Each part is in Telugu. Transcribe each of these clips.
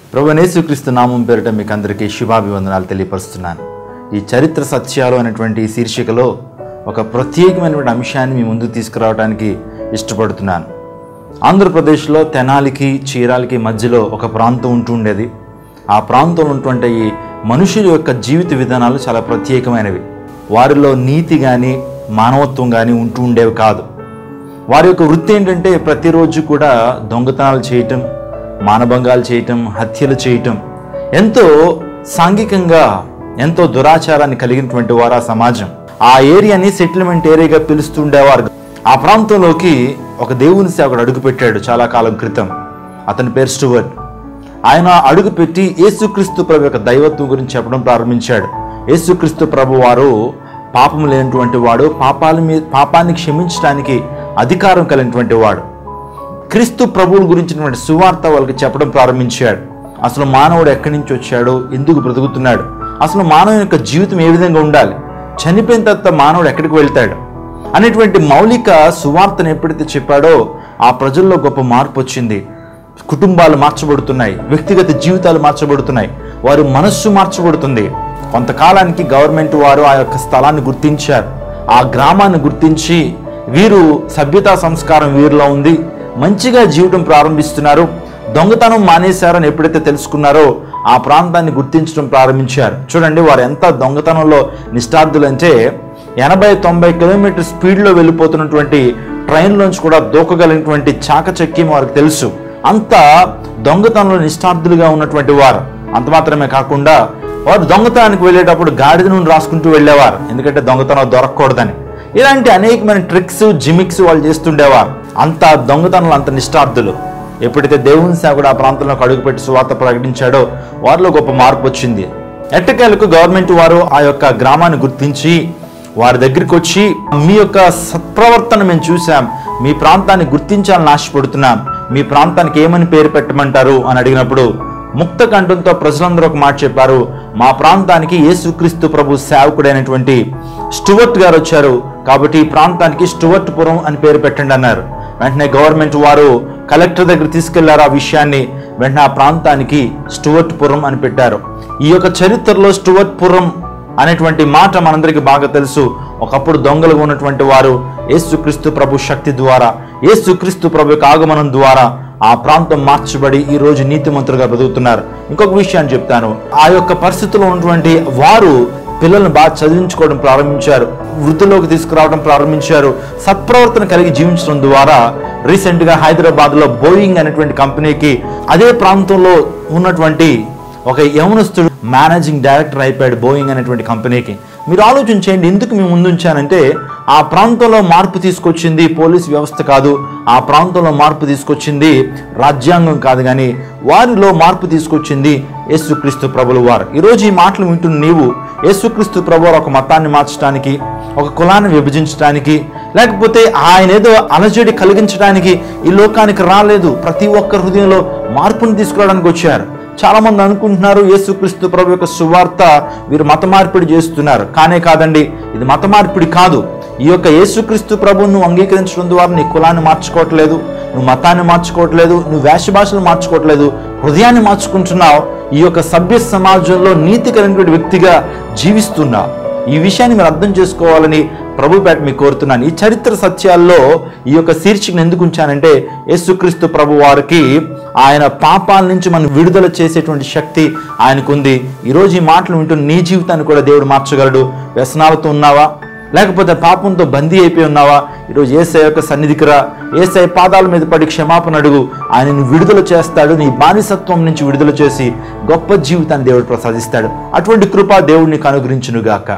ప్రభు యేసుక్రీస్తు నామం పేరిట మీకు అందరికీ శుభాభివందనాలు తెలియపరుస్తున్నాను ఈ చరిత్ర సత్యాలు అనేటువంటి ఈ శీర్షికలో ఒక ప్రత్యేకమైనటువంటి అంశాన్ని మీ ముందుకు తీసుకురావడానికి ఇష్టపడుతున్నాను ఆంధ్రప్రదేశ్లో తెనాలికి చీరాలకి మధ్యలో ఒక ప్రాంతం ఉంటూ ఉండేది ఆ ప్రాంతంలో ఉన్నటువంటి ఈ మనుషుల యొక్క జీవిత విధానాలు చాలా ప్రత్యేకమైనవి వారిలో నీతి కానీ మానవత్వం కానీ ఉంటూ ఉండేవి కాదు వారి యొక్క వృత్తి ఏంటంటే ప్రతిరోజు కూడా దొంగతనాలు చేయటం మానభంగాలు చేయటం హత్యలు చేయటం ఎంతో సాంఘికంగా ఎంతో దురాచారాన్ని కలిగినటువంటి వారు ఆ సమాజం ఆ ఏరియాని సెటిల్మెంట్ ఏరియాగా పిలుస్తుండేవారు ఆ ప్రాంతంలోకి ఒక దేవుని సేవకుడు అడుగుపెట్టాడు చాలా కాలం క్రితం అతని పేరు స్టువర్ట్ ఆయన అడుగుపెట్టి యేసుక్రీస్తు ప్రభు యొక్క దైవత్వం గురించి చెప్పడం ప్రారంభించాడు యేసుక్రీస్తు ప్రభు వారు పాపం లేనటువంటి వాడు పాపాల మీద పాపాన్ని క్షమించడానికి అధికారం కలిగినటువంటి వాడు క్రీస్తు ప్రభువుల గురించినటువంటి సువార్త వాళ్ళకి చెప్పడం ప్రారంభించాడు అసలు మానవుడు ఎక్కడి నుంచి వచ్చాడు ఎందుకు బ్రతుకుతున్నాడు అసలు మానవుని యొక్క జీవితం ఏ విధంగా ఉండాలి చనిపోయిన తర్వాత మానవుడు ఎక్కడికి వెళ్తాడు అనేటువంటి మౌలిక సువార్తను ఎప్పుడైతే చెప్పాడో ఆ ప్రజల్లో గొప్ప మార్పు వచ్చింది కుటుంబాలు మార్చబడుతున్నాయి వ్యక్తిగత జీవితాలు మార్చబడుతున్నాయి వారి మనస్సు మార్చబడుతుంది కొంతకాలానికి గవర్నమెంట్ వారు ఆ యొక్క స్థలాన్ని గుర్తించారు ఆ గ్రామాన్ని గుర్తించి వీరు సభ్యతా సంస్కారం వీరిలో ఉంది మంచిగా జీవితం ప్రారంభిస్తున్నారు దొంగతనం మానేశారని ఎప్పుడైతే తెలుసుకున్నారో ఆ ప్రాంతాన్ని గుర్తించడం ప్రారంభించారు చూడండి వారు ఎంత దొంగతనంలో నిష్ఠార్థులంటే ఎనభై తొంభై కిలోమీటర్ స్పీడ్లో వెళ్ళిపోతున్నటువంటి ట్రైన్లోంచి కూడా దూకగలిగినటువంటి చాకచక్యం వారికి తెలుసు అంత దొంగతనంలో నిష్ఠార్థులుగా ఉన్నటువంటి వారు అంత మాత్రమే కాకుండా వారు దొంగతనానికి వెళ్ళేటప్పుడు గాడిద నుండి రాసుకుంటూ వెళ్ళేవారు ఎందుకంటే దొంగతనం దొరకకూడదని ఇలాంటి అనేకమైన ట్రిక్స్ జిమిక్స్ వాళ్ళు చేస్తుండేవారు అంత దొంగతనంలో అంత నిష్ఠార్థులు ఎప్పుడైతే దేవుని సేవకుడు ఆ ప్రాంతంలోకి అడుగుపెట్టి సువార్త ప్రకటించాడో వారిలో గొప్ప మార్పు వచ్చింది ఎట్టకేలకు గవర్నమెంట్ వారు ఆ యొక్క గ్రామాన్ని గుర్తించి వారి దగ్గరికి వచ్చి మీ యొక్క సత్ప్రవర్తన మేము చూసాం మీ ప్రాంతాన్ని గుర్తించాలని ఆశపడుతున్నాం మీ ప్రాంతానికి ఏమని పేరు పెట్టమంటారు అని అడిగినప్పుడు ముక్త కంఠంతో ప్రజలందరూ ఒక మాట చెప్పారు మా ప్రాంతానికి యేసుక్రీస్తు ప్రభు సేవకుడైనటువంటి స్టువర్ట్ గారు వచ్చారు కాబట్టి ఈ ప్రాంతానికి స్టువర్ట్ పురం అని పేరు పెట్టండి అన్నారు వెంటనే గవర్నమెంట్ వారు కలెక్టర్ దగ్గర తీసుకెళ్లారు ఆ విషయాన్ని వెంటనే ఆ ప్రాంతానికి స్టువర్ట్ పురం అని పెట్టారు ఈ యొక్క చరిత్రలో స్టువర్ట్ పురం అనేటువంటి మాట మనందరికీ బాగా తెలుసు ఒకప్పుడు దొంగలుగా ఉన్నటువంటి వారు యేసుక్రీస్తు ప్రభు శక్తి ద్వారా యేసుక్రీస్తు ప్రభు యొక్క ఆగమనం ద్వారా ఆ ప్రాంతం మార్చబడి ఈ రోజు నీతిమంతులుగా బ్రతుకుతున్నారు ఇంకొక విషయాన్ని చెప్తాను ఆ యొక్క పరిస్థితిలో ఉన్నటువంటి వారు పిల్లల్ని బాగా చదివించుకోవడం ప్రారంభించారు వృత్తిలోకి తీసుకురావడం ప్రారంభించారు సత్ప్రవర్తన కలిగి జీవించడం ద్వారా రీసెంట్గా హైదరాబాద్లో బోయింగ్ అనేటువంటి కంపెనీకి అదే ప్రాంతంలో ఉన్నటువంటి ఒక యవనస్తుడు మేనేజింగ్ డైరెక్టర్ అయిపోయాడు బోయింగ్ అనేటువంటి కంపెనీకి మీరు ఆలోచించండి ఎందుకు మేము ముందుంచానంటే ఆ ప్రాంతంలో మార్పు తీసుకొచ్చింది పోలీస్ వ్యవస్థ కాదు ఆ ప్రాంతంలో మార్పు తీసుకొచ్చింది రాజ్యాంగం కాదు కానీ వారిలో మార్పు తీసుకొచ్చింది యేసుక్రీస్తు ప్రభులు వారు ఈరోజు ఈ మాటలు వింటున్న నీవు యేసుక్రీస్తు ప్రభు వారు ఒక మతాన్ని మార్చడానికి ఒక కులాన్ని విభజించడానికి లేకపోతే ఆయన ఏదో అలజడి కలిగించడానికి ఈ లోకానికి రాలేదు ప్రతి ఒక్క హృదయంలో మార్పును తీసుకురావడానికి వచ్చారు చాలా మంది అనుకుంటున్నారు యేసుక్రీస్తు ప్రభు యొక్క సువార్త వీరు మత మార్పిడి చేస్తున్నారు కానే కాదండి ఇది మత మార్పిడి కాదు ఈ యొక్క యేసుక్రీస్తు ప్రభువును నువ్వు అంగీకరించడం ద్వారా నీ కులాన్ని మార్చుకోవట్లేదు నువ్వు మతాన్ని మార్చుకోవట్లేదు నువ్వు వేష భాషలు మార్చుకోవట్లేదు హృదయాన్ని మార్చుకుంటున్నావు ఈ యొక్క సభ్య సమాజంలో నీతి కలిగినటువంటి వ్యక్తిగా జీవిస్తున్నావు ఈ విషయాన్ని మీరు అర్థం చేసుకోవాలని ప్రభుపేట మీకు కోరుతున్నాను ఈ చరిత్ర సత్యాల్లో ఈ యొక్క శీర్షికను ఎందుకు ఉంచానంటే యేసుక్రీస్తు ప్రభు వారికి ఆయన పాపాల నుంచి మనం విడుదల చేసేటువంటి శక్తి ఆయనకుంది ఈరోజు ఈ మాటలు వింటున్న నీ జీవితాన్ని కూడా దేవుడు మార్చగలడు వ్యసనాలతో ఉన్నావా లేకపోతే పాపంతో బందీ అయిపోయి ఉన్నావా ఈరోజు ఏసై యొక్క సన్నిధికి రా ఏసై పాదాల మీద పడి క్షమాపణ అడుగు ఆయనను విడుదల చేస్తాడు నీ బానిసత్వం నుంచి విడుదల చేసి గొప్ప జీవితాన్ని దేవుడు ప్రసాదిస్తాడు అటువంటి కృప దేవుడు నీకు అనుగ్రహించునుగాక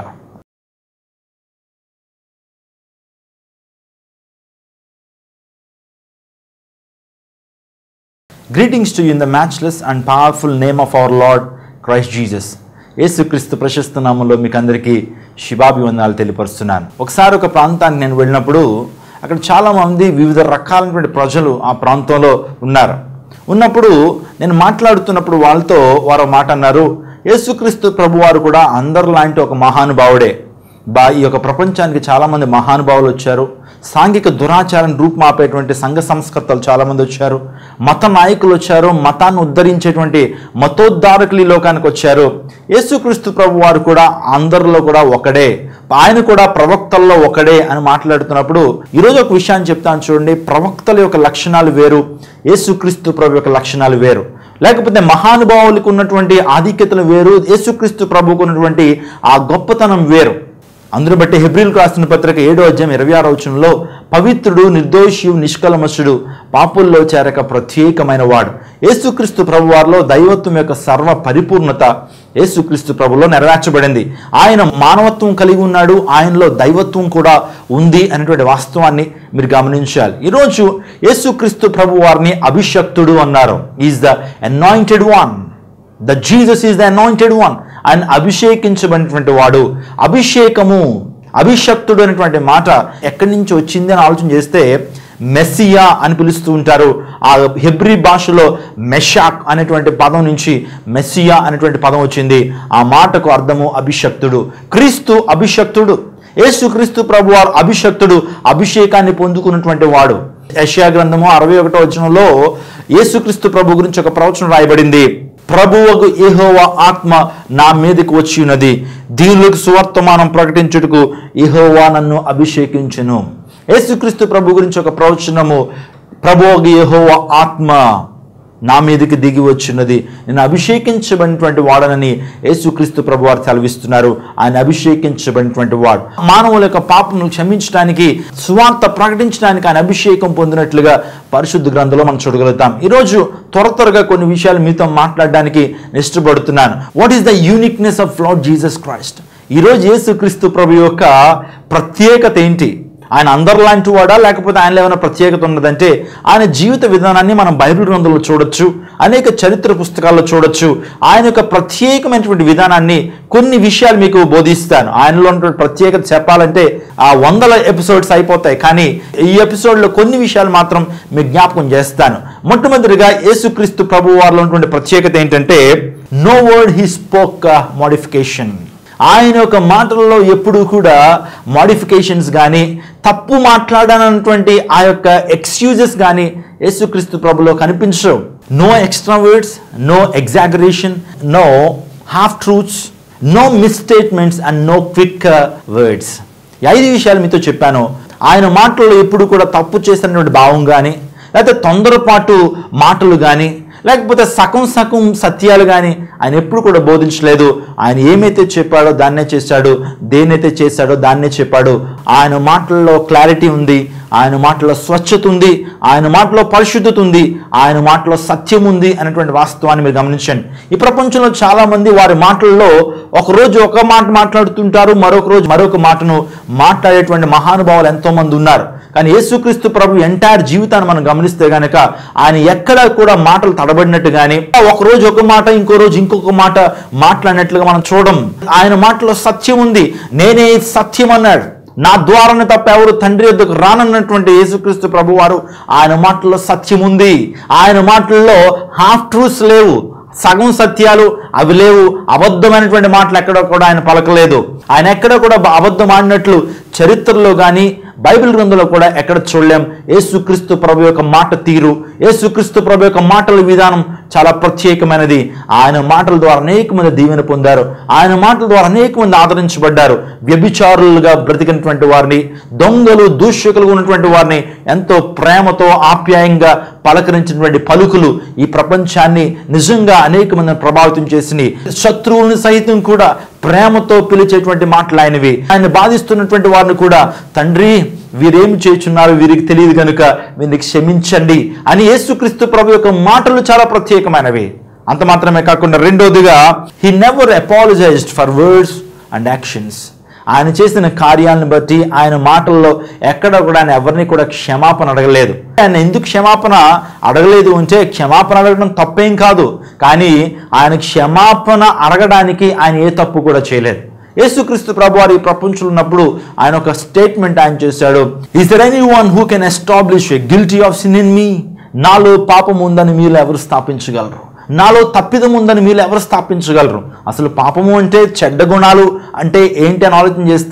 greetings to in the matchless and powerful name of our Lord Christ Jesus యేసుక్రీస్తు ప్రశస్త నామంలో మీకు అందరికీ శుభాభివందనాలు తెలియపరుస్తున్నాను ఒకసారి ఒక ప్రాంతానికి నేను వెళ్ళినప్పుడు అక్కడ చాలామంది వివిధ రకాలైనటువంటి ప్రజలు ఆ ప్రాంతంలో ఉన్నారు ఉన్నప్పుడు నేను మాట్లాడుతున్నప్పుడు వాళ్ళతో వారు మాట అన్నారు యేసుక్రీస్తు ప్రభువారు కూడా అందరిలాంటి ఒక మహానుభావుడే బా ఈ యొక్క ప్రపంచానికి చాలామంది మహానుభావులు వచ్చారు సాంఘిక దురాచారం రూపుమాపేటువంటి సంఘ సంస్కర్తలు చాలామంది వచ్చారు మత నాయకులు వచ్చారు మతాన్ని ఉద్ధరించేటువంటి మతోద్ధారకులు ఈ లోకానికి వచ్చారు యేసుక్రీస్తు ప్రభు వారు కూడా అందరిలో కూడా ఒకడే ఆయన కూడా ప్రవక్తల్లో ఒకడే అని మాట్లాడుతున్నప్పుడు ఈరోజు ఒక విషయాన్ని చెప్తాను చూడండి ప్రవక్తల యొక్క లక్షణాలు వేరు యేసుక్రీస్తు ప్రభు యొక్క లక్షణాలు వేరు లేకపోతే మహానుభావులకు ఉన్నటువంటి ఆధిక్యతలు వేరు యేసుక్రీస్తు ప్రభువుకు ఉన్నటువంటి ఆ గొప్పతనం వేరు అందును బట్టి హెబ్రిల్కు రాసిన పత్రిక ఏడో అధ్యాయం ఇరవై ఆరో వచనంలో పవిత్రుడు నిర్దోషి నిష్కలమసుడు పాపుల్లో చేరక ప్రత్యేకమైన వాడు యేసుక్రీస్తు ప్రభు వారిలో దైవత్వం యొక్క సర్వ పరిపూర్ణత యేసుక్రీస్తు ప్రభులో నెరవేర్చబడింది ఆయన మానవత్వం కలిగి ఉన్నాడు ఆయనలో దైవత్వం కూడా ఉంది అనేటువంటి వాస్తవాన్ని మీరు గమనించాలి ఈరోజు యేసుక్రీస్తు ప్రభు వారిని అభిషక్తుడు అన్నారు is the anointed one the Jesus is the anointed one ఆయన అభిషేకించబడినటువంటి వాడు అభిషేకము అభిషక్తుడు అనేటువంటి మాట ఎక్కడి నుంచి వచ్చింది అని ఆలోచన చేస్తే మెస్సియా అని పిలుస్తూ ఉంటారు ఆ హెబ్రి భాషలో మెషాక్ అనేటువంటి పదం నుంచి మెస్సియా అనేటువంటి పదం వచ్చింది ఆ మాటకు అర్థము అభిషక్తుడు క్రీస్తు అభిషక్తుడు యేసు క్రీస్తు ప్రభు వారు అభిషక్తుడు అభిషేకాన్ని పొందుకున్నటువంటి వాడు యెషయా గ్రంథము అరవై ఒకటో వచనంలో యేసుక్రీస్తు ప్రభు గురించి ఒక ప్రవచనం రాయబడింది ప్రభువకు యెహోవా ఆత్మ నా మీదకి వచ్చి ఉన్నది దీనులకు సువర్తమానం ప్రకటించుటకు యెహోవా నన్ను అభిషేకించును యేసుక్రీస్తు ప్రభు గురించి ఒక ప్రవచనము ప్రభువకు యెహోవా ఆత్మ నా మీదకి దిగి వచ్చినది నేను అభిషేకించబడినటువంటి వాడనని యేసుక్రీస్తు ప్రభు వారు సెలవిస్తున్నారు ఆయన అభిషేకించబడినటువంటి వాడు మానవుల యొక్క పాపను క్షమించడానికి సువార్త ప్రకటించడానికి ఆయన అభిషేకం పొందినట్లుగా పరిశుద్ధ గ్రంథంలో మనం చూడగలుగుతాం ఈరోజు త్వర త్వరగా కొన్ని విషయాలు మీతో మాట్లాడడానికి ఇష్టపడుతున్నాను what is the uniqueness of Lord Jesus Christ ఈరోజు యేసుక్రీస్తు ప్రభు యొక్క ప్రత్యేకత ఏంటి ఆయన అందరిలాంటి వాడా లేకపోతే ఆయనలో ఏమైనా ప్రత్యేకత ఉన్నదంటే ఆయన జీవిత విధానాన్ని మనం బైబిల్ గ్రంథంలో చూడొచ్చు అనేక చరిత్ర పుస్తకాల్లో చూడొచ్చు ఆయన యొక్క ప్రత్యేకమైనటువంటి విధానాన్ని కొన్ని విషయాలు మీకు బోధిస్తాను ఆయనలో ఉన్నటువంటి ప్రత్యేకత చెప్పాలంటే ఆ వందల ఎపిసోడ్స్ అయిపోతాయి కానీ ఈ ఎపిసోడ్లో కొన్ని విషయాలు మాత్రం మీకు జ్ఞాపకం చేస్తాను మొట్టమొదటిగా యేసుక్రీస్తు ప్రభు వారిలో ఉన్నటువంటి ప్రత్యేకత ఏంటంటే no word he spoke modification ఆయన యొక్క మాటలలో ఎప్పుడూ కూడా మోడిఫికేషన్స్ కానీ తప్పు మాట్లాడాలన్నటువంటి ఆ యొక్క ఎక్స్క్యూజెస్ కానీ యేసుక్రీస్తు ప్రభులో కనిపించవు no extra words no exaggeration no half truths no misstatements and no quick words ఈ ఐదు విషయాలు మీతో చెప్పాను ఆయన మాటల్లో ఎప్పుడు కూడా తప్పు చేసినటువంటి భావం కానీ లేకపోతే తొందరపాటు మాటలు కానీ లేకపోతే సగం సగం సత్యాలు కానీ ఆయన ఎప్పుడు కూడా బోధించలేదు ఆయన ఏమైతే చెప్పాడో దాన్నే చేశాడు దేన్నైతే చేశాడో దాన్నే చెప్పాడు ఆయన మాటల్లో క్లారిటీ ఉంది ఆయన మాటలో స్వచ్ఛత ఉంది ఆయన మాటలో పరిశుద్ధత ఉంది ఆయన మాటలో సత్యం ఉంది అనేటువంటి వాస్తవాన్ని మీరు గమనించండి ఈ ప్రపంచంలో చాలా మంది వారి మాటల్లో ఒక రోజు ఒక మాట మాట్లాడుతుంటారు మరొక రోజు మరొక మాటను మాట్లాడేటువంటి మహానుభావులు ఎంతో మంది ఉన్నారు కానీ యేసుక్రీస్తు ప్రభు ఎంటైర్ జీవితాన్ని మనం గమనిస్తే గనక ఆయన ఎక్కడా కూడా మాటలు తడబడినట్టు కానీ ఒక రోజు ఒక మాట ఇంకో రోజు ఇంకొక మాట మాట్లాడినట్లుగా మనం చూడం ఆయన మాటలో సత్యం ఉంది నేనే సత్యం అన్నాడు నా ద్వారానే తప్ప ఎవరు తండ్రి వద్దకు రానన్నటువంటి యేసుక్రీస్తు ప్రభు వారు ఆయన మాటల్లో సత్యం ఉంది ఆయన మాటల్లో హాఫ్ ట్రూత్స్ లేవు సగం సత్యాలు అవి లేవు అబద్ధమైనటువంటి మాటలు ఎక్కడ కూడా ఆయన పలకలేదు ఆయన ఎక్కడ కూడా అబద్ధం ఆడినట్లు చరిత్రలో కానీ బైబిల్ గ్రంథంలో కూడా ఎక్కడ చూడలేం యేసుక్రీస్తు ప్రభు యొక్క మాట తీరు యేసుక్రీస్తు ప్రభు యొక్క మాటల విధానం చాలా ప్రత్యేకమైనది ఆయన మాటల ద్వారా అనేక మంది దీవెన పొందారు ఆయన మాటల ద్వారా అనేక మంది ఆదరించబడ్డారు వ్యభిచారులుగా బ్రతికినటువంటి వారిని దొంగలు దూషకులు ఉన్నటువంటి వారిని ఎంతో ప్రేమతో ఆప్యాయంగా పలకరించినటువంటి పలుకులు ఈ ప్రపంచాన్ని నిజంగా అనేక మందిని ప్రభావితం చేసినాయి శత్రువులను సైతం కూడా ప్రేమతో పిలిచేటువంటి మాటలు ఆయనవి ఆయన బాధిస్తున్నటువంటి వారిని కూడా తండ్రి వీరేమి చేస్తున్నారు వీరికి తెలియదు కనుక వీరిని క్షమించండి అని యేసుక్రీస్తు ప్రభు యొక్క మాటలు చాలా ప్రత్యేకమైనవి అంత మాత్రమే కాకుండా రెండోదిగా he never apologised for words and actions ఆయన చేసిన కార్యాలను బట్టి ఆయన మాటల్లో ఎక్కడ కూడా ఆయన ఎవరిని కూడా క్షమాపణ అడగలేదు ఆయన ఎందుకు క్షమాపణ అడగలేదు అంటే క్షమాపణ అడగడం తప్పేం కాదు కానీ ఆయన క్షమాపణ అడగడానికి ఆయన ఏ తప్పు కూడా చేయలేదు యేసుక్రీస్తు ప్రభు వారు ఈ ప్రపంచంలో ఉన్నప్పుడు ఆయన ఒక స్టేట్మెంట్ ఆయన చేశాడు is there anyone who can establish a guilty of sin in me నాలో పాపం ఉందని మీరు ఎవరు స్థాపించగలరు నాలో తప్పిదం ఉందని మీరు ఎవరు స్థాపించగలరు అసలు పాపము అంటే చెడ్డ గుణాలు అంటే ఏంటి అని ఆలోచన చేస్తే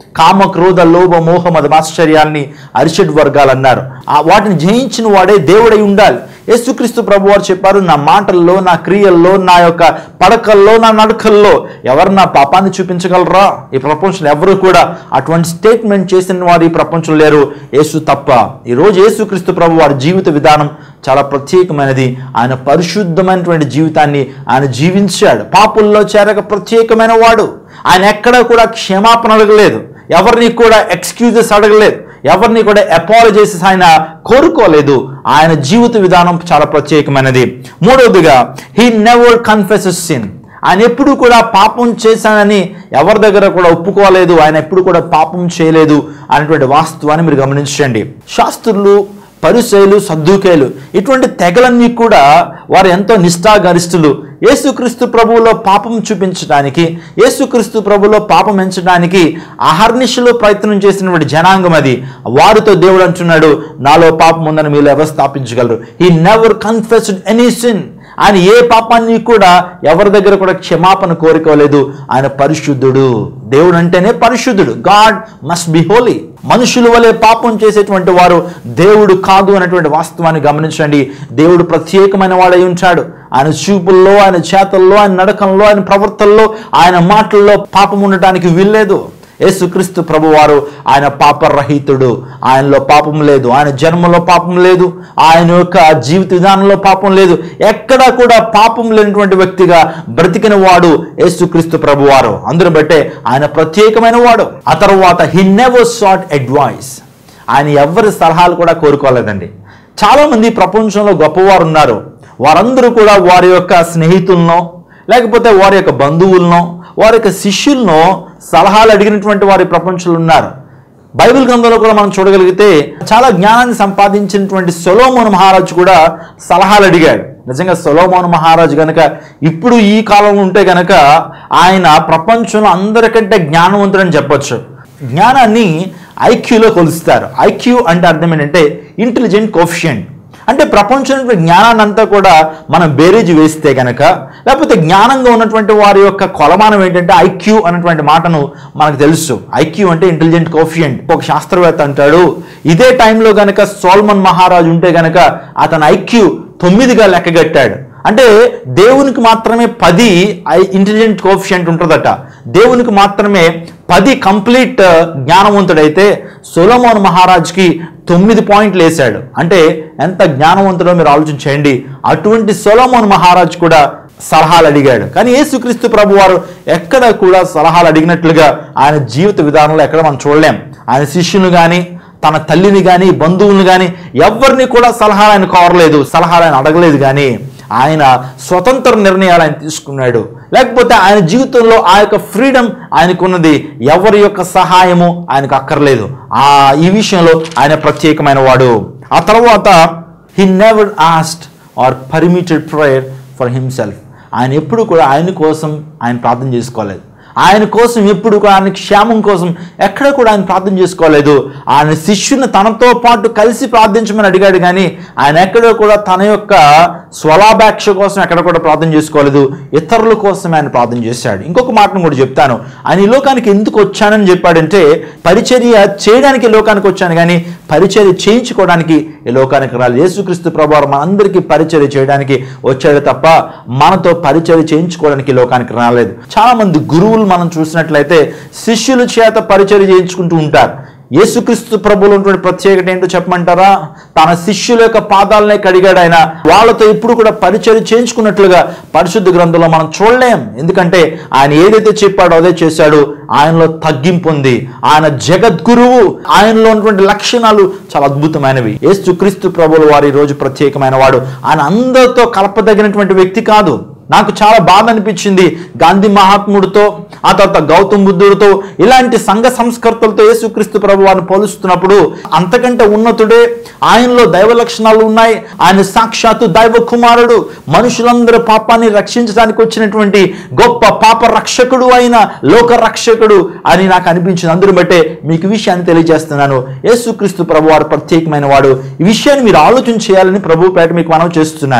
కామ క్రోధ లోభ మోహ మదమాశ్చర్యాల్ని అరిషడ్ వర్గాలు అన్నారు ఆ వాటిని జయించిన వాడే దేవుడై ఉండాలి యేసుక్రీస్తు ప్రభు వారు చెప్పారు నా మాటల్లో నా క్రియల్లో నా యొక్క పడకల్లో నా నడకల్లో ఎవరు నా పాపాన్ని చూపించగలరా ఈ ప్రపంచంలో ఎవరు కూడా అటువంటి స్టేట్మెంట్ చేసిన వారు ఈ ప్రపంచంలో లేరు యేసు తప్ప ఈరోజు యేసుక్రీస్తు ప్రభు వారి జీవిత విధానం చాలా ప్రత్యేకమైనది ఆయన పరిశుద్ధమైనటువంటి జీవితాన్ని ఆయన జీవించాడు పాపుల్లో చేరక ప్రత్యేకమైన వాడు ఆయన ఎక్కడా కూడా క్షమాపణ అడగలేదు ఎవరిని కూడా ఎక్స్క్యూజెస్ అడగలేదు ఎవరిని కూడా అపాలజైసెస్ ఆయన కోరుకోలేదు ఆయన జీవిత విధానం చాలా ప్రత్యేకమైనది మూడవదిగా హీ నెవర్ కన్ఫెసెస్ సిన్ ఆయన ఎప్పుడు కూడా పాపం చేశానని ఎవరి దగ్గర కూడా ఒప్పుకోలేదు ఆయన ఎప్పుడు కూడా పాపం చేయలేదు అనేటువంటి వాస్తవాన్ని మీరు గమనించండి శాస్త్రులు పరిచయులు సద్దుకేలు ఇటువంటి తెగలన్నీ కూడా వారు ఎంతో నిష్ఠాగరిష్ఠులు యేసుక్రీస్తు ప్రభువులో పాపం చూపించడానికి యేసుక్రీస్తు ప్రభువులో పాపం ఎంచడానికి అహర్నిశలో ప్రయత్నం చేసినటువంటి జనాంగం అది వారితో దేవుడు అంటున్నాడు నాలో పాపం ఉందని మీరు ఎవరు స్థాపించగలరు ఈ నెవర్ కన్ఫెస్డ్ ఎనీ సిన్ ఆయన ఏ పాపాన్ని కూడా ఎవరి దగ్గర కూడా క్షమాపణ కోరుకోలేదు ఆయన పరిశుద్ధుడు దేవుడు అంటేనే పరిశుద్ధుడు గాడ్ మస్ట్ బి హోలీ మనుషుల వలె పాపం చేసేటువంటి వారు దేవుడు కాదు అనేటువంటి వాస్తవాన్ని గమనించండి దేవుడు ప్రత్యేకమైన వాడై ఉంటాడు ఆయన చూపుల్లో ఆయన చేతల్లో ఆయన నడకంలో ఆయన ప్రవర్తనలో ఆయన మాటల్లో పాపం ఉండటానికి వీల్లేదు యేసుక్రీస్తు ప్రభువారు ఆయన పాపరహితుడు ఆయనలో పాపం లేదు ఆయన జన్మలో పాపం లేదు ఆయన యొక్క జీవిత విధానంలో పాపం లేదు ఎక్కడా కూడా పాపం లేనటువంటి వ్యక్తిగా బ్రతికిన వాడు యేసుక్రీస్తు ప్రభువారు అందును బట్టే ఆయన ప్రత్యేకమైన వాడు ఆ తర్వాత హీ నెవర్ సాట్ అడ్వైస్ ఆయన ఎవరి సలహాలు కూడా కోరుకోలేదండి చాలామంది ప్రపంచంలో గొప్పవారు ఉన్నారు వారందరూ కూడా వారి యొక్క స్నేహితులనో లేకపోతే వారి యొక్క బంధువులనో వారి యొక్క శిష్యులను సలహాలు అడిగినటువంటి వారి ప్రపంచంలో ఉన్నారు బైబిల్ గ్రంథంలో కూడా మనం చూడగలిగితే చాలా జ్ఞానాన్ని సంపాదించినటువంటి సొలోమోన్ మహారాజు కూడా సలహాలు అడిగాడు నిజంగా సొలోమోన్ మహారాజు గనక ఇప్పుడు ఈ కాలంలో ఉంటే గనక ఆయన ప్రపంచంలో అందరికంటే జ్ఞానవంతుడని చెప్పొచ్చు జ్ఞానాన్ని ఐక్యూలో కొలుస్తారు ఐక్యూ అంటే అర్థం ఏంటంటే ఇంటెలిజెంట్ కోఫిషియంట్ అంటే ప్రపంచంలో జ్ఞానాన్ని అంతా కూడా మనం బేరేజ్ వేస్తే గనక లేకపోతే జ్ఞానంగా ఉన్నటువంటి వారి యొక్క కొలమానం ఏంటంటే ఐక్యూ అన్నటువంటి మాటను మనకు తెలుసు ఐక్యూ అంటే ఇంటెలిజెంట్ కోఫియంట్ ఒక శాస్త్రవేత్త అంటాడు ఇదే టైంలో గనక సోల్మన్ మహారాజు ఉంటే గనక అతని ఐక్యూ తొమ్మిదిగా లెక్కగట్టాడు అంటే దేవునికి మాత్రమే పది ఇంటెలిజెంట్ కోఫిషియంట్ ఉంటుందట దేవునికి మాత్రమే పది కంప్లీట్ జ్ఞానవంతుడైతే సొలమోన్ మహారాజ్కి తొమ్మిది పాయింట్లు వేశాడు అంటే ఎంత జ్ఞానవంతుడో మీరు ఆలోచించండి అటువంటి సొలమోన్ మహారాజ్ కూడా సలహాలు అడిగాడు కానీ యేసుక్రీస్తు ప్రభు వారు ఎక్కడ కూడా సలహాలు అడిగినట్లుగా ఆయన జీవిత విధానంలో ఎక్కడ మనం చూడలేం ఆయన శిష్యులు కానీ తన తల్లిని కానీ బంధువులను కానీ ఎవరిని కూడా సలహాలు ఆయన కోరలేదు సలహాలు ఆయన అడగలేదు కానీ ఆయన స్వతంత్ర నిర్ణయాలు ఆయన తీసుకున్నాడు లేకపోతే ఆయన జీవితంలో ఆ యొక్క ఫ్రీడమ్ ఆయనకున్నది ఎవరి యొక్క సహాయము ఆయనకు అక్కర్లేదు ఆ ఈ విషయంలో ఆయన ప్రత్యేకమైన వాడు ఆ తర్వాత he never asked or permitted prayer for himself ఆయన ఎప్పుడు కూడా ఆయన కోసం ఆయన ప్రార్థన చేసుకోలేదు ఆయన కోసం ఎప్పుడు కూడా ఆయన క్షేమం కోసం ఎక్కడ కూడా ఆయన ప్రార్థన చేసుకోలేదు ఆయన శిష్యుని తనతో పాటు కలిసి ప్రార్థించమని అడిగాడు కానీ ఆయన ఎక్కడో కూడా తన యొక్క స్వలాభాక్ష కోసం ఎక్కడ కూడా ప్రార్థన చేసుకోలేదు ఇతరుల కోసం ఆయన ప్రార్థన చేశాడు ఇంకొక మాటను కూడా చెప్తాను ఆయన ఈ లోకానికి ఎందుకు వచ్చానని చెప్పాడంటే పరిచర్య చేయడానికి ఈ లోకానికి వచ్చాను కానీ పరిచర్య చేయించుకోవడానికి ఈ లోకానికి రాలేదు యేసుక్రీస్తు ప్రభు మనందరికీ పరిచర్య చేయడానికి వచ్చాడు తప్ప మనతో పరిచర్య చేయించుకోవడానికి ఈ లోకానికి రాలేదు చాలా మంది గురువులు మనం చూసినట్లయితే శిష్యుల చేత పరిచర్య చేయించుకుంటూ ఉంటారు యేసుక్రీస్తు ప్రభువులో ఉన్నటువంటి ప్రత్యేకత ఏంటో చెప్పమంటారా తన శిష్యుల యొక్క పాదాలనే కడిగాడు ఆయన వాళ్ళతో ఇప్పుడు కూడా పరిచయం చేయించుకున్నట్లుగా పరిశుద్ధ గ్రంథంలో మనం చూడలేం ఎందుకంటే ఆయన ఏదైతే చెప్పాడో అదే చేశాడు ఆయనలో తగ్గింపు ఉంది ఆయన జగద్గురువు ఆయనలో ఉన్నటువంటి లక్షణాలు చాలా అద్భుతమైనవి యేసుక్రీస్తు ప్రభువుల వారి రోజు ప్రత్యేకమైన వాడు ఆయన అందరితో కలపదగినటువంటి వ్యక్తి కాదు నాకు చాలా బాధ అనిపించింది గాంధీ మహాత్ముడితో ఆ తర్వాత గౌతమ్ బుద్ధుడితో ఇలాంటి సంఘ సంస్కర్తలతో యేసుక్రీస్తు ప్రభు వారిని పోలుస్తున్నప్పుడు అంతకంటే ఉన్నతుడే ఆయనలో దైవ లక్షణాలు ఉన్నాయి ఆయన సాక్షాత్తు దైవ కుమారుడు మనుషులందరి పాపాన్ని రక్షించడానికి వచ్చినటువంటి గొప్ప పాప రక్షకుడు అయిన లోక రక్షకుడు అని నాకు అనిపించింది అందరూ బట్టే మీకు ఈ విషయాన్ని తెలియజేస్తున్నాను యేసుక్రీస్తు ప్రభు వారు ప్రత్యేకమైన వాడు ఈ విషయాన్ని మీరు ఆలోచన చేయాలని ప్రభు పేట మీకు మనం చేస్తున్నాను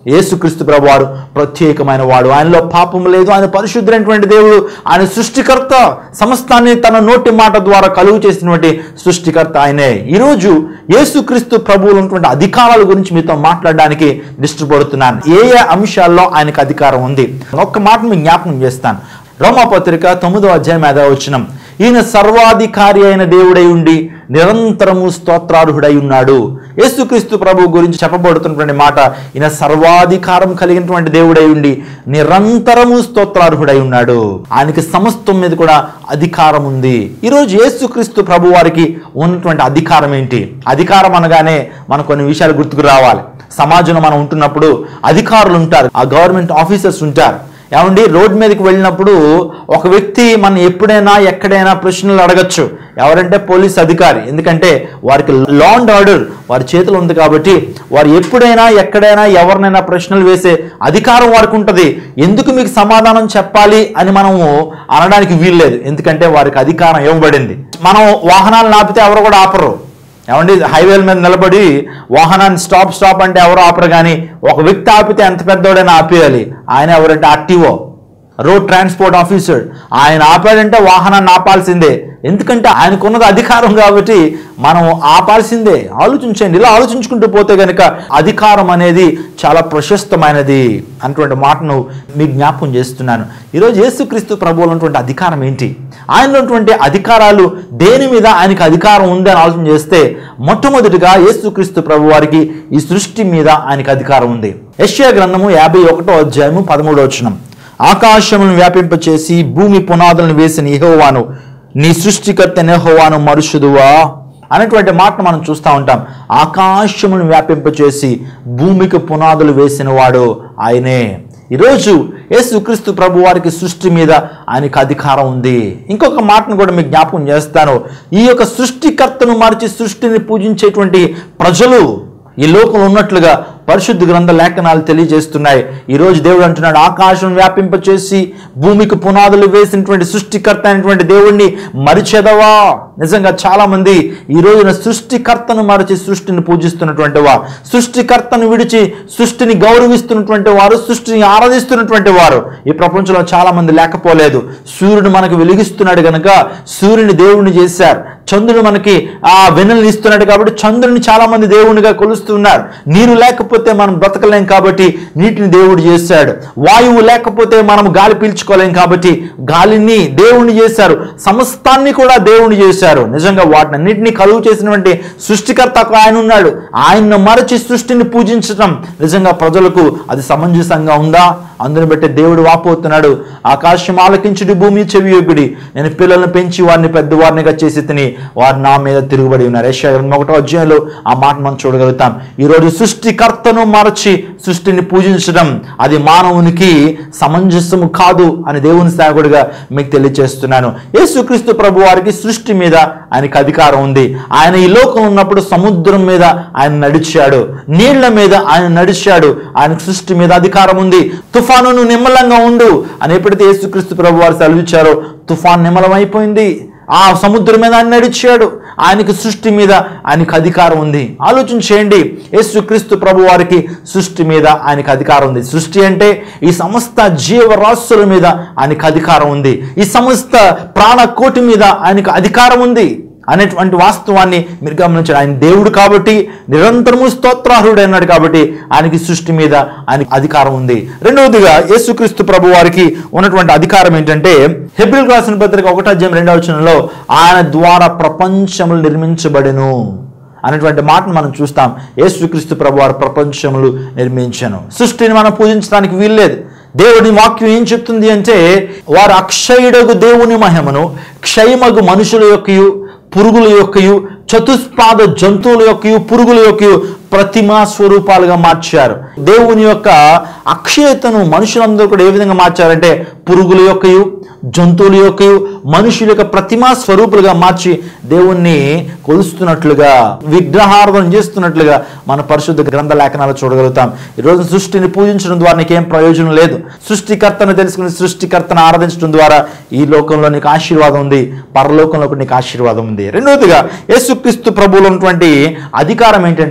యేసుక్రీస్తు ప్రభు వారు ప్రత్యేకమైన వాడు ఆయనలో పాపం లేదు ఆయన పరిశుద్ధులైనటువంటి దేవుడు ఆయన సృష్టికర్త సమస్తాన్ని తన నోటి మాట ద్వారా కలుగు చేసినటువంటి సృష్టికర్త ఆయనే ఈరోజు యేసుక్రీస్తు ప్రభువులు ఉన్నటువంటి అధికారాల గురించి మీతో మాట్లాడడానికి ఇష్టపడుతున్నాను ఏ ఏ అంశాల్లో ఆయనకు అధికారం ఉంది ఒక్క మాట మీకు జ్ఞాపకం చేస్తాను రోమాపత్రిక తొమ్మిదో అధ్యాయం ఏదో వచ్చినాం ఈయన సర్వాధికారి అయిన దేవుడై ఉండి నిరంతరము స్తోత్రార్హుడై ఉన్నాడు యేసుక్రీస్తు ప్రభు గురించి చెప్పబడుతున్నటువంటి మాట ఈయన సర్వాధికారం కలిగినటువంటి దేవుడై ఉండి నిరంతరము స్తోత్రార్హుడై ఉన్నాడు ఆయనకి సమస్తం మీద కూడా అధికారం ఉంది ఈరోజు యేసుక్రీస్తు ప్రభు వారికి ఉన్నటువంటి అధికారం ఏంటి అధికారం అనగానే మనకు కొన్ని విషయాలు గుర్తుకు రావాలి సమాజంలో మనం ఉంటున్నప్పుడు అధికారులు ఉంటారు ఆ గవర్నమెంట్ ఆఫీసర్స్ ఉంటారు ఏమండి రోడ్ మీదకి వెళ్ళినప్పుడు ఒక వ్యక్తి మనం ఎప్పుడైనా ఎక్కడైనా ప్రశ్నలు అడగచ్చు ఎవరంటే పోలీస్ అధికారి ఎందుకంటే వారికి లా అండ్ ఆర్డర్ వారి చేతిలో ఉంది కాబట్టి వారు ఎప్పుడైనా ఎక్కడైనా ఎవరినైనా ప్రశ్నలు వేసే అధికారం వారికి ఉంటుంది ఎందుకు మీకు సమాధానం చెప్పాలి అని మనము అనడానికి వీల్లేదు ఎందుకంటే వారికి అధికారం ఇవ్వబడింది మనం వాహనాలు ఆపితే ఎవరు కూడా ఆపరు ఏమండి హైవేల మీద నిలబడి వాహనాన్ని స్టాప్ స్టాప్ అంటే ఎవరు ఆపరు కానీ ఒక వ్యక్తి ఆపితే ఎంత పెద్దోడైనా ఆపేయాలి ఆయన ఎవరంటే ఆర్టీఓ రోడ్ ట్రాన్స్పోర్ట్ ఆఫీసర్ ఆయన ఆపాడంటే వాహనాన్ని ఆపాల్సిందే ఎందుకంటే ఆయనకున్నది అధికారం కాబట్టి మనం ఆపాల్సిందే ఆలోచించండి ఇలా ఆలోచించుకుంటూ పోతే కనుక అధికారం అనేది చాలా ప్రశస్తమైనది అన్నటువంటి మాటను మీకు జ్ఞాపకం చేస్తున్నాను ఈరోజు యేసుక్రీస్తు ప్రభువులో ఉన్నటువంటి అధికారం ఏంటి ఆయనలో ఉన్నటువంటి అధికారాలు దేని మీద ఆయనకి అధికారం ఉంది అని ఆలోచన చేస్తే మొట్టమొదటిగా యేసుక్రీస్తు ప్రభు వారికి ఈ సృష్టి మీద ఆయనకి అధికారం ఉంది యెషయా గ్రంథము యాభై ఒకటో అధ్యాయము పదమూడో వచనం ఆకాశములను వ్యాపింపచేసి భూమి పునాదులను వేసిన యెహోవాను నీ సృష్టికర్త నెహోవాను మరుషుదువా అనేటువంటి మాటను మనం చూస్తూ ఉంటాం ఆకాశమును వ్యాపింపచేసి భూమికి పునాదులు వేసిన వాడు ఆయనే ఈరోజు యేసుక్రీస్తు ప్రభు వారికి సృష్టి మీద ఆయనకు అధికారం ఉంది ఇంకొక మాటను కూడా మీకు జ్ఞాపకం చేస్తాను ఈ యొక్క సృష్టికర్తను మరిచి సృష్టిని పూజించేటువంటి ప్రజలు ఈ లోకంలో ఉన్నట్లుగా పరిశుద్ధ గ్రంథ లేఖనాలు తెలియజేస్తున్నాయి ఈరోజు దేవుడు అంటున్నాడు ఆకాశం వ్యాపింపచేసి భూమికి పునాదులు వేసినటువంటి సృష్టికర్త అయినటువంటి దేవుణ్ణి మరిచెదవా నిజంగా చాలా మంది ఈ రోజున సృష్టికర్తను మరచి సృష్టిని పూజిస్తున్నటువంటి వారు సృష్టికర్తను విడిచి సృష్టిని గౌరవిస్తున్నటువంటి వారు సృష్టిని ఆరాధిస్తున్నటువంటి వారు ఈ ప్రపంచంలో చాలా మంది లేకపోలేదు సూర్యుడు మనకు వెలిగిస్తున్నాడు కనుక సూర్యుని దేవుడిని చేశారు చంద్రుడు మనకి ఆ వెన్నెలను ఇస్తున్నాడు కాబట్టి చంద్రుని చాలా మంది దేవునిగా కొలుస్తున్నారు నీరు లేకపోతే మనం బ్రతకలేం కాబట్టి నీటిని దేవుడు చేశాడు వాయువు లేకపోతే మనం గాలి పీల్చుకోలేం కాబట్టి గాలిని దేవుణ్ణి చేశారు సమస్తాన్ని కూడా దేవుణ్ణి చేశారు నిజంగా వాటిని అన్నింటినీ కలుగు చేసినటువంటి సృష్టికర్త ఒక ఆయన ఉన్నాడు ఆయన్ను మరచి సృష్టిని పూజించడం నిజంగా ప్రజలకు అది సమంజసంగా ఉందా అందుని బట్టి దేవుడు వాపోతున్నాడు ఆకాశం ఆలకించుడి భూమి చెవియొగ్గుడి నేను పిల్లలను పెంచి వారిని పెద్దవారినిగా చేసి తిని వారు నా మీద తిరుగుబడి ఉన్నారు యెషయా గ్రంథం ఒకటో అధ్యాయంలో ఆ మాట మనం చూడగలుగుతాం ఈరోజు సృష్టికర్తను మరచి సృష్టిని పూజించడం అది మానవునికి సమంజసము కాదు అని దేవుని సేవకుడిగా మీకు తెలియజేస్తున్నాను యేసుక్రీస్తు ప్రభు వారికి సృష్టి మీద ఆయనకి అధికారం ఉంది ఆయన ఈ లోకంలో ఉన్నప్పుడు సముద్రం మీద ఆయన నడిచాడు నీళ్ల మీద ఆయన నడిచాడు ఆయనకు సృష్టి మీద అధికారం ఉంది తుఫాను నిమ్మలంగా ఉండు అని ఎప్పుడైతే యేసుక్రీస్తు ప్రభు వారు సెలవిచ్చారో తుఫాన్ నిమ్మలం అయిపోయింది ఆ సముద్రం మీద ఆయన నడిచాడు ఆయనకి సృష్టి మీద ఆయనకి అధికారం ఉంది ఆలోచన చేయండి యేసుక్రీస్తు ప్రభు వారికి సృష్టి మీద ఆయనకి అధికారం ఉంది సృష్టి అంటే ఈ సమస్త జీవరాశుల మీద ఆయనకి అధికారం ఉంది ఈ సమస్త ప్రాణకోటి మీద ఆయనకు అధికారం ఉంది అనేటువంటి వాస్తవాన్ని మీరు గమనించారు ఆయన దేవుడు కాబట్టి నిరంతరము స్తోత్రార్హుడు అన్నాడు కాబట్టి ఆయనకి సృష్టి మీద ఆయనకి అధికారం ఉంది రెండవదిగా యేసుక్రీస్తు ప్రభు వారికి ఉన్నటువంటి అధికారం ఏంటంటే హెబ్రిల్ రాసిన పత్రిక ఒకటో అధ్యాయం రెండవ వచనంలో ఆయన ద్వారా ప్రపంచములు నిర్మించబడెను అనేటువంటి మాటను మనం చూస్తాం యేసుక్రీస్తు ప్రభు వారు ప్రపంచములు నిర్మించను సృష్టిని మనం పూజించడానికి వీల్లేదు దేవుని వాక్యం ఏం చెప్తుంది అంటే వారు అక్షయుడగు దేవుని మహిమను క్షయమగు మనుషుల యొక్కయు పురుగుల యొక్కయు చతుష్పాద జంతువుల యొక్కయు పురుగుల యొక్కయు ప్రతిమా స్వరూపాలుగా మార్చారు దేవుని యొక్క అక్షయతను మనుషులందరూ కూడా ఏ విధంగా మార్చారంటే పురుగుల యొక్కయు జంతువుల యొక్కయు మనుషుల యొక్క ప్రతిమా స్వరూపులుగా మార్చి దేవుణ్ణి కొలుస్తున్నట్లుగా విగ్రహార్థం చేస్తున్నట్లుగా మన పరిశుద్ధ గ్రంథ లేఖనాలు చూడగలుగుతాం ఈరోజు సృష్టిని పూజించడం ద్వారా నీకేం ప్రయోజనం లేదు సృష్టికర్తను తెలుసుకుని సృష్టికర్తను ఆరాధించడం ద్వారా ఈ లోకంలో నీకు ఆశీర్వాదం ఉంది పరలోకంలో కూడా నీకు ఆశీర్వాదం ఉంది రెండవదిగా యేసుక్రీస్తు ప్రభువులో ఉన్నటువంటి అధికారం ఏంటంటే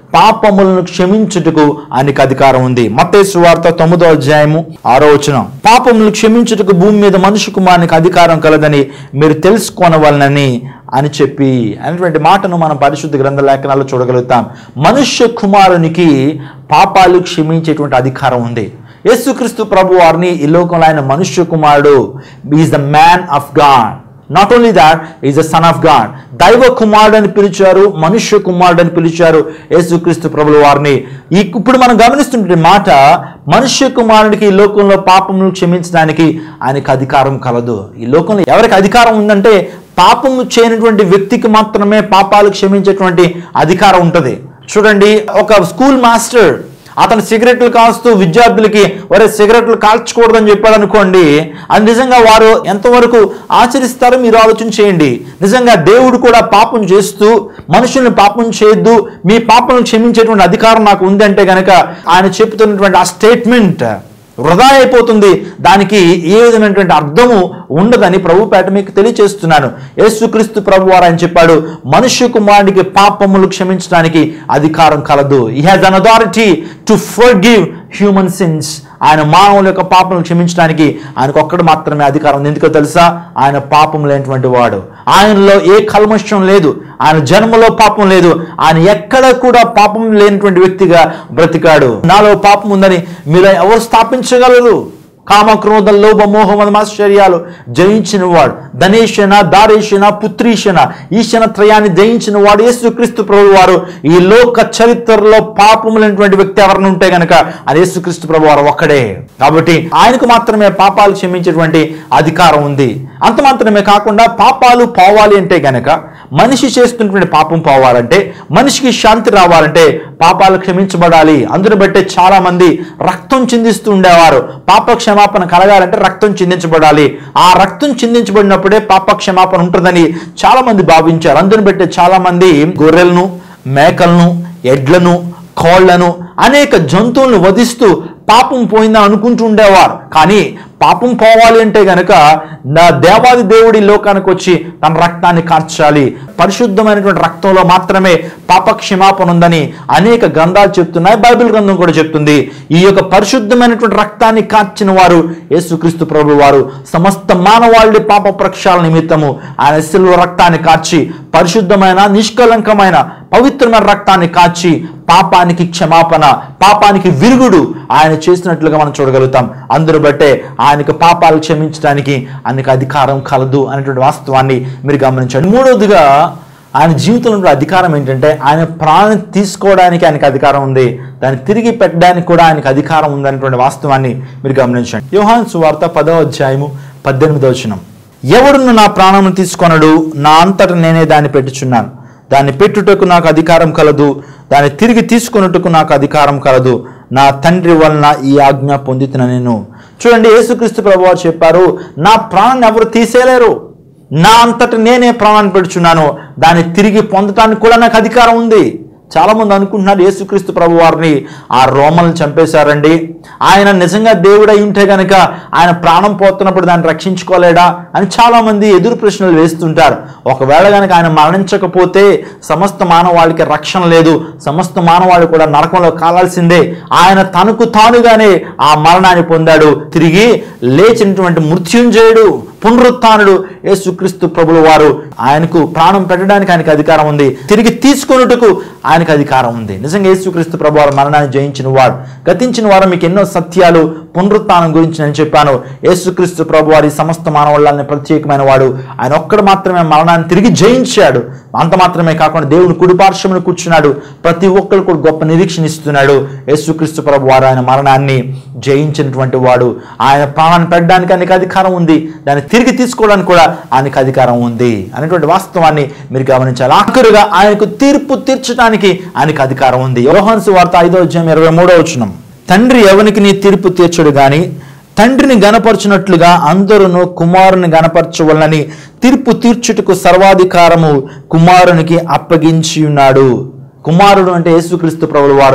పాపములను క్షమించుటకు ఆయనకు అధికారం ఉంది మత్తేసు వార్త తొమ్మిదో అధ్యాయము ఆరో వచనం పాపములను క్షమించుటకు భూమి మీద మనుషు కుమారునికి అధికారం కలదని మీరు తెలుసుకోనవలనని అని చెప్పి అనేటువంటి మాటను మనం పరిశుద్ధ గ్రంథ లేఖనాల్లో చూడగలుగుతాం మనుష్య కుమారునికి పాపాలు క్షమించేటువంటి అధికారం ఉంది యేసుక్రీస్తు ప్రభు వారిని ఈ లోకంలో ఆయన మనుష్య కుమారుడు is the man of God not only that is the son of God దైవ కుమారుడు అని పిలిచారు మనుష్య కుమారుడు అని పిలిచారు యేసుక్రీస్తు ప్రభుల వారిని ఈ ఇప్పుడు మనం గమనిస్తున్న మాట మనుష్య కుమారుడికి ఈ లోకంలో పాపమును క్షమించడానికి ఆయనకు అధికారం కలదు ఈ లోకంలో ఎవరికి అధికారం ఉందంటే పాపము చేయనటువంటి వ్యక్తికి మాత్రమే పాపాలు క్షమించేటువంటి అధికారం ఉంటుంది చూడండి ఒక స్కూల్ మాస్టర్ అతను సిగరెట్లు కాస్తూ విద్యార్థులకి ఒరే సిగరెట్లు కాల్చకూడదని చెప్పాడు అనుకోండి అది నిజంగా వారు ఎంతవరకు ఆచరిస్తారో మీరు ఆలోచన చేయండి నిజంగా దేవుడు కూడా పాపం చేస్తూ మనుషుల్ని పాపం చేయొద్దు మీ పాపం క్షమించేటువంటి అధికారం నాకు ఉందంటే గనక ఆయన చెప్తున్నటువంటి ఆ స్టేట్మెంట్ వృధా అయిపోతుంది దానికి ఏ విధమైనటువంటి అర్థము ఉండదని ప్రభు పేట మీకు తెలియచేస్తున్నాను యేసుక్రీస్తు ప్రభు వారు ఆయన చెప్పాడు మనుష్య కుమారుడికి పాపములు క్షమించడానికి అధికారం కలదు ఈ has an authority to forgive human sins ఆయన మానవుల యొక్క పాపములు క్షమించడానికి ఆయనకు ఒక్కడు మాత్రమే అధికారం ఉంది ఎందుకో తెలుసా ఆయన పాపం లేనటువంటి వాడు ఆయనలో ఏ కల్మషం లేదు ఆయన జన్మలో పాపం లేదు ఆయన ఎక్కడ కూడా పాపం లేనటువంటి వ్యక్తిగా బ్రతికాడు నాలో పాపం ఉందని మీరు ఎవరు స్థాపించగలరు కామ క్రోధ లోభ మోహ మదమాశ్చర్యాలు జయించిన వాడు ధనేషణ దారేషణ పుత్రీషణ ఈశన త్రయాన్ని జయించిన వాడు యేసుక్రీస్తు ప్రభు వారు ఈ లోక చరిత్రలో పాపములైనటువంటి వ్యక్తి ఎవరిని ఉంటే గనక అది యేసుక్రీస్తు ప్రభు వారు ఒక్కడే కాబట్టి ఆయనకు మాత్రమే పాపాలు క్షమించేటువంటి అధికారం ఉంది అంత మాత్రమే కాకుండా పాపాలు పోవాలి అంటే గనక మనిషి చేస్తున్నటువంటి పాపం పోవాలంటే మనిషికి శాంతి రావాలంటే పాపాలు క్షమించబడాలి అందును బట్టే చాలా మంది రక్తం చిందిస్తూ ఉండేవారు పాప క్షమాపణ కలగాలంటే రక్తం చిందించబడాలి ఆ రక్తం చిందించబడినప్పుడే పాప క్షమాపణ ఉంటుందని చాలా మంది భావించారు అందును బట్టే చాలా మంది గొర్రెలను మేకలను ఎడ్లను కోళ్లను అనేక జంతువులను వధిస్తూ పాపం పోయిందని అనుకుంటూ ఉండేవారు కానీ పాపం పోవాలి అంటే గనక నా దేవాది దేవుడి లోకానికి వచ్చి తన రక్తాన్ని కార్చాలి పరిశుద్ధమైనటువంటి రక్తంలో మాత్రమే పాప క్షమాపణ ఉందని అనేక గ్రంథాలు చెప్తున్నాయి బైబిల్ గ్రంథం కూడా చెప్తుంది ఈ యొక్క పరిశుద్ధమైనటువంటి రక్తాన్ని కార్చిన వారు యేసుక్రీస్తు ప్రభు వారు సమస్త మానవాళి పాప ప్రక్షాళన నిమిత్తము ఆయన శిలువ రక్తాన్ని కార్చి పరిశుద్ధమైన నిష్కలంకమైన పవిత్రమైన రక్తాన్ని కాచి పాపానికి క్షమాపణ పాపానికి విరుగుడు ఆయన చేసినట్లుగా మనం చూడగలుగుతాం అందరూ బట్టే ఆయనకు పాపాలు క్షమించడానికి ఆయనకు అధికారం కలదు అనేటువంటి వాస్తవాన్ని మీరు గమనించండి మూడవదిగా ఆయన జీవితంలో ఉన్న అధికారం ఏంటంటే ఆయన ప్రాణం తీసుకోవడానికి ఆయనకు అధికారం ఉంది దాన్ని తిరిగి పెట్టడానికి కూడా ఆయనకు అధికారం ఉంది అనేటువంటి వాస్తవాన్ని మీరు గమనించండి యోహాన్ సువార్త పదవ అధ్యాయము పద్దెనిమిదవ వచనం ఎవడును నా ప్రాణమును తీసుకొనడు నా అంతట నేనే దాన్ని పెట్టుచున్నాను దాన్ని పెట్టుటకు నాకు అధికారం కలదు దాన్ని తిరిగి తీసుకొనుటకు నాకు అధికారం కలదు నా తండ్రి వలన ఈ ఆజ్ఞ పొందుతున్న నేను చూడండి యేసుక్రీస్తు ప్రభు చెప్పారు నా ప్రాణాన్ని ఎవరు తీసేయలేరు నా అంతట నేనే ప్రాణాన్ని పెడుచున్నాను దాన్ని తిరిగి పొందటానికి కూడా నాకు అధికారం ఉంది చాలా మంది అనుకుంటున్నారు యేసుక్రీస్తు ప్రభు వారిని ఆ రోమలను చంపేశారండి ఆయన నిజంగా దేవుడై ఉంటే గనక ఆయన ప్రాణం పోతున్నప్పుడు దాన్ని రక్షించుకోలేడా అని చాలా మంది ఎదురు ప్రశ్నలు వేస్తుంటారు ఒకవేళ గనక ఆయన మరణించకపోతే సమస్త మానవాళికి రక్షణ లేదు సమస్త మానవాళి కూడా నరకంలో కాలాల్సిందే ఆయన తనకు తానుగానే ఆ మరణాన్ని పొందాడు తిరిగి లేచినటువంటి మృత్యుంజయుడు పునరుత్నుడు యేసుక్రీస్తు ప్రభులు వారు ఆయనకు ప్రాణం పెట్టడానికి ఆయనకు అధికారం ఉంది తిరిగి తీసుకొనుటకు ఆయనకు అధికారం ఉంది నిజంగా యేసుక్రీస్తు ప్రభు వారు మరణాన్ని జయించిన వాడు గతించిన వారు మీకు ఎన్నో సత్యాలు పునరుత్నం గురించి నేను చెప్పాను యేసుక్రీస్తు ప్రభు వారి సమస్త మానవాళ్ళని ప్రత్యేకమైన వాడు ఆయన ఒక్కడు మాత్రమే మరణాన్ని తిరిగి జయించాడు అంత మాత్రమే కాకుండా దేవుని కుడిపార్శ్వమును కూర్చున్నాడు ప్రతి ఒక్కరు కూడా గొప్ప నిరీక్షణ ఇస్తున్నాడు యేసుక్రీస్తు ప్రభు వారు ఆయన మరణాన్ని జయించినటువంటి వాడు ఆయన ప్రాణాన్ని పెట్టడానికి ఆయనకు అధికారం ఉంది దాన్ని తిరిగి తీసుకోవడానికి కూడా ఆయనకు అధికారం ఉంది అనేటువంటి వాస్తవాన్ని మీరు గమనించాలి ఆఖరుగా ఆయనకు తీర్పు తీర్చడానికి ఆయనకు అధికారం ఉంది యోహాన్సు వార్త ఐదో అధ్యాయం ఇరవై మూడో వచనం తండ్రి ఎవనికి నీ తీర్పు తీర్చడు గాని తండ్రిని గనపరచునట్లుగా అందరూ కుమారుని గనపరచవలనని తీర్పు తీర్చుటకు సర్వాధికారము కుమారునికి అప్పగించి ఉన్నాడు కుమారుడు అంటే యేసుక్రీస్తు ప్రభులు వారు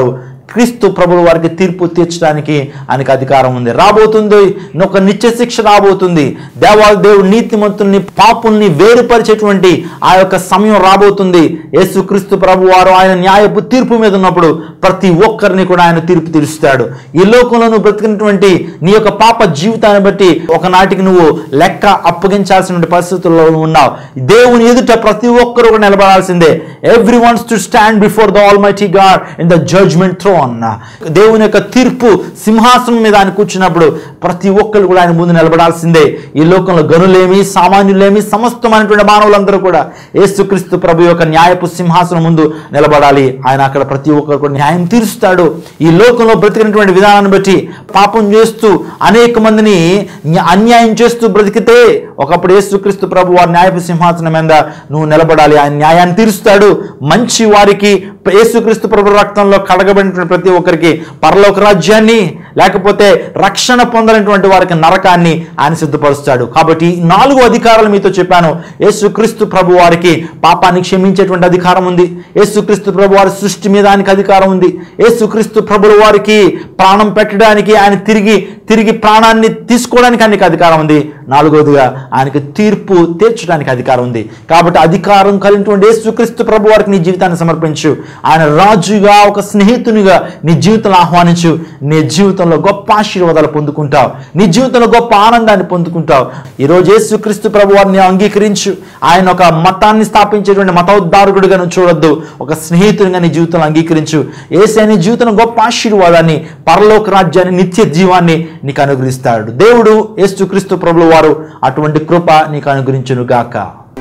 క్రీస్తు ప్రభుల వారికి తీర్పు తీర్చడానికి ఆయనకు అధికారం ఉంది రాబోతుంది ఒక నిత్య శిక్ష రాబోతుంది దేవాల దేవుడు నీతిమంతుల్ని పాపుల్ని వేరుపరిచేటువంటి ఆ యొక్క సమయం రాబోతుంది యేసుక్రీస్తు ప్రభు వారు ఆయన న్యాయపు తీర్పు మీద ఉన్నప్పుడు ప్రతి ఒక్కరిని కూడా ఆయన తీర్పు తీరుస్తాడు ఈ లోకంలో నువ్వు బ్రతికినటువంటి నీ యొక్క పాప జీవితాన్ని బట్టి ఒకనాటికి నువ్వు లెక్క అప్పగించాల్సిన పరిస్థితుల్లో ఉన్నావు దేవుని ఎదుట ప్రతి ఒక్కరు కూడా నిలబడాల్సిందే everyone's to stand before the almighty God in the judgement throne దేవుని యొక్క తీర్పు సింహాసనం మీద ఆయన కూర్చున్నప్పుడు ప్రతి ఒక్కరు కూడా ఆయన ముందు నిలబడాల్సిందే ఈ లోకంలో గనులేమి సామాన్యులేమి సమస్తమైనటువంటి మానవులందరూ కూడా యేసుక్రీస్తు ప్రభు యొక్క న్యాయపు సింహాసనం ముందు నిలబడాలి ఆయన అక్కడ ప్రతి ఒక్కరు కూడా న్యాయం తీరుస్తాడు ఈ లోకంలో బ్రతికినటువంటి విధానాన్ని బట్టి పాపం చేస్తూ అనేక మందిని న్య- అన్యాయం చేస్తూ బ్రతికితే ఒకప్పుడు యేసుక్రీస్తు ప్రభు వారి న్యాయపు సింహాసనం మీద నువ్వు నిలబడాలి ఆయన న్యాయాన్ని తీరుస్తాడు మంచి వారికి యేసుక్రీస్తు ప్రభు రక్తంలో కడగబడినటువంటి ప్రతి ఒక్కరికి పరలోక రాజ్యాన్ని లేకపోతే రక్షణ పొందనటువంటి వారికి నరకాన్ని ఆయన సిద్ధపరుస్తాడు కాబట్టి ఈ నాలుగు అధికారాలు మీతో చెప్పాను యేసుక్రీస్తు ప్రభు వారికి పాపాన్ని క్షమించేటువంటి అధికారం ఉంది యేసుక్రీస్తు ప్రభు వారి సృష్టి మీద ఆయనకి అధికారం ఉంది యేసుక్రీస్తు ప్రభుల వారికి ప్రాణం పెట్టడానికి ఆయన తిరిగి తిరిగి ప్రాణాన్ని తీసుకోవడానికి ఆయనకి అధికారం ఉంది నాలుగోదిగా ఆయనకి తీర్పు తీర్చడానికి అధికారం ఉంది కాబట్టి అధికారం కలిగినటువంటి యేసుక్రీస్తు ప్రభు వారికి నీ జీవితాన్ని సమర్పించు ఆయన రాజుగా ఒక స్నేహితునిగా నీ జీవితంలో ఆహ్వానించు నీ జీవితంలో గొప్ప ఆశీర్వాదాలు పొందుకుంటావు నీ జీవితంలో గొప్ప ఆనందాన్ని పొందుకుంటావు ఈరోజు యేసుక్రీస్తు ప్రభు వారిని అంగీకరించు ఆయన ఒక మతాన్ని స్థాపించేటువంటి మతోద్ధారకుడిగా నువ్వు చూడొద్దు ఒక స్నేహితునిగా నీ జీవితంలో అంగీకరించు ఏసే నీ జీవితంలో గొప్ప ఆశీర్వాదాన్ని పరలోక రాజ్యాన్ని నిత్య జీవాన్ని నీకు అనుగ్రహిస్తాడు దేవుడు యేసుక్రీస్తు ప్రభుల వారు అటువంటి కృప నీకు అనుగ్రహించును గాక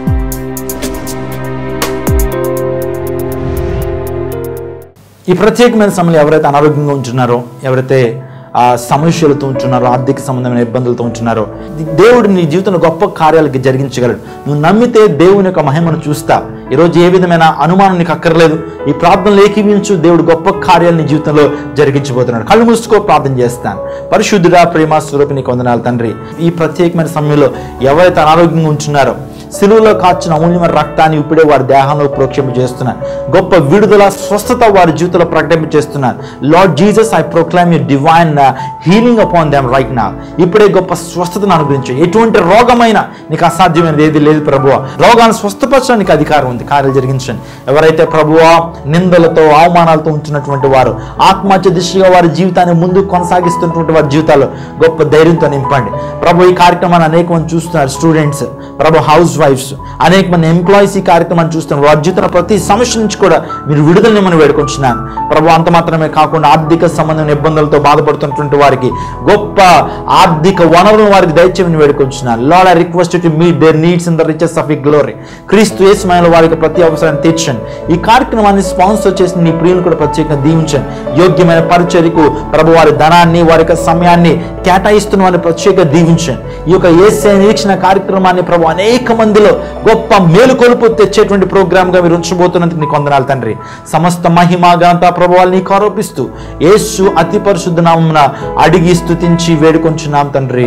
ఈ ప్రత్యేకమైన సమయంలో ఎవరైతే అనారోగ్యంగా ఉంటున్నారో ఎవరైతే ఆ సమస్యలతో ఉంటున్నారో ఆర్థిక సంబంధమైన ఇబ్బందులతో ఉంటున్నారో దేవుడు నీ జీవితంలో గొప్ప కార్యాలకి జరిగించగలడు నువ్వు నమ్మితే దేవుని యొక్క మహిమను చూస్తా ఈరోజు ఏ విధమైన అనుమానం నీకు అక్కర్లేదు ఈ ప్రార్థనలు ఏకీవించు దేవుడు గొప్ప కార్యాలు నీ జీవితంలో జరిగించబోతున్నాడు కళ్ళు మూసుకో ప్రార్థన చేస్తాను పరిశుద్ధుడా ప్రేమ స్వరూపి నీకు వందనాలు తండ్రి ఈ ప్రత్యేకమైన సమయంలో ఎవరైతే అనారోగ్యంగా ఉంటున్నారో సిలువలో కాచిన అమూల్యమైన రక్తాన్ని ఇప్పుడే వారి దేహంలో ప్రోక్షింప చేస్తున్నాను గొప్ప విడుదల స్వస్థత వారి జీవితంలో ప్రకటింప చేస్తున్నాను Lord Jesus I proclaim you divine healing upon them right నా ఇప్పుడే గొప్ప స్వస్థతను అనుగ్రహించు ఎటువంటి రోగమైన నీకు అసాధ్యమైనది ఏది లేదు ప్రభువా రోగాన్ని స్వస్థపరచడానికి అధికారం ఉంది కార్యాలు జరిగించండి ఎవరైతే ప్రభువా నిందలతో అవమానాలతో ఉంటున్నటువంటి వారు ఆత్మహత్య దిశగా వారి జీవితాన్ని ముందుకు కొనసాగిస్తున్నటువంటి వారి జీవితాల్లో గొప్ప ధైర్యంతో నింపండి ప్రభు ఈ కార్యక్రమాన్ని అనేక మంది చూస్తున్నారు స్టూడెంట్స్ ప్రభు హౌస్ వైఫ్స్ అనేక మంది ఎంప్లాయీస్ ఈ కార్యక్రమాన్ని చూస్తున్నారు వారి జీవితంలో ప్రతి సమస్య నుంచి కూడా మీరు విడుదలని మనం వేడుకొంటున్నాను ప్రభు అంత మాత్రమే కాకుండా ఆర్థిక సంబంధమైన ఇబ్బందులతో బాధపడుతున్నటువంటి వారికి గొప్ప ఆర్థిక వనరులను వారికి దయచేయమని వేడుకొంటున్నాను Lord I request to meet their needs in the riches of ఈ గ్లోరీ క్రీస్తు యేసుమైన వారికి ప్రతి అవసరాన్ని తీర్చండి ఈ కార్యక్రమాన్ని స్పాన్సర్ చేసిన నీ ప్రియులు కూడా ప్రత్యేకంగా దీవించండి యోగ్యమైన పరిచర్యకు ప్రభు వారి ధనాన్ని వారి యొక్క సమయాన్ని కేటాయిస్తున్న వారిని ప్రత్యేక దీవించండి ఈ యొక్క ఏసే నిరీక్షణ కార్యక్రమాన్ని ప్రభు అనేక మందిలో గొప్ప మేలుకొలుపు తెచ్చేటువంటి ప్రోగ్రామ్ గా మీరు ఉంచబోతున్నందుకు నీకు వందనాలు తండ్రి సమస్త మహిమ ఘనత ప్రభావాలు నీకు ఆరోపిస్తూ యేసు అతి పరిశుద్ధ నామమున అడిగి స్తుతించి వేడుకొంచున్నాం తండ్రి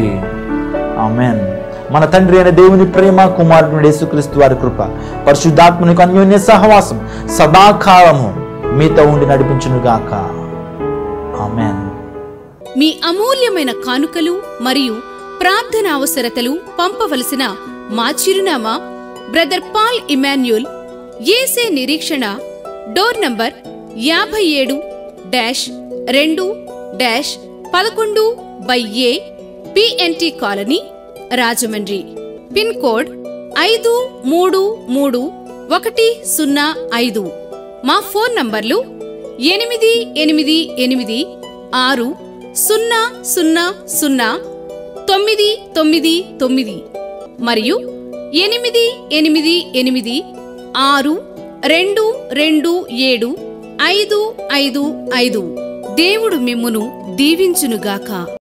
ఆమెన్ మన తండ్రి అయిన దేవుని ప్రేమ కుమారుడు యేసుక్రీస్తు వారి కృప పరిశుద్ధాత్మనికి అన్యోన్య సహవాసం సదాకాలము మీతో ఉండి నడిపించును గాక ఆమెన్ మీ అమూల్యమైన కానుకలు మరియు ప్రార్థన అవసరతలు పంపవలసిన మా చిరునామా బ్రదర్ పాల్ ఇమాన్యుల్ ఏసే నిరీక్షణ డోర్ నంబర్ యాభై ఏడు డాష్ రెండు డాష్ పదకొండు by A PNT colony Rajahmundry pin code ఐదు మూడు మూడు ఒకటి సున్నా ఐదు మా ఫోన్ నంబర్లు ఎనిమిది ఎనిమిది ఎనిమిది ఆరు సున్నా సున్నా సున్నా తొమ్మిది తొమ్మిది తొమ్మిది మరియు ఎనిమిది ఎనిమిది ఎనిమిది ఆరు రెండు రెండు ఏడు ఐదు ఐదు ఐదు దేవుడు మిమ్మును దీవించునుగాక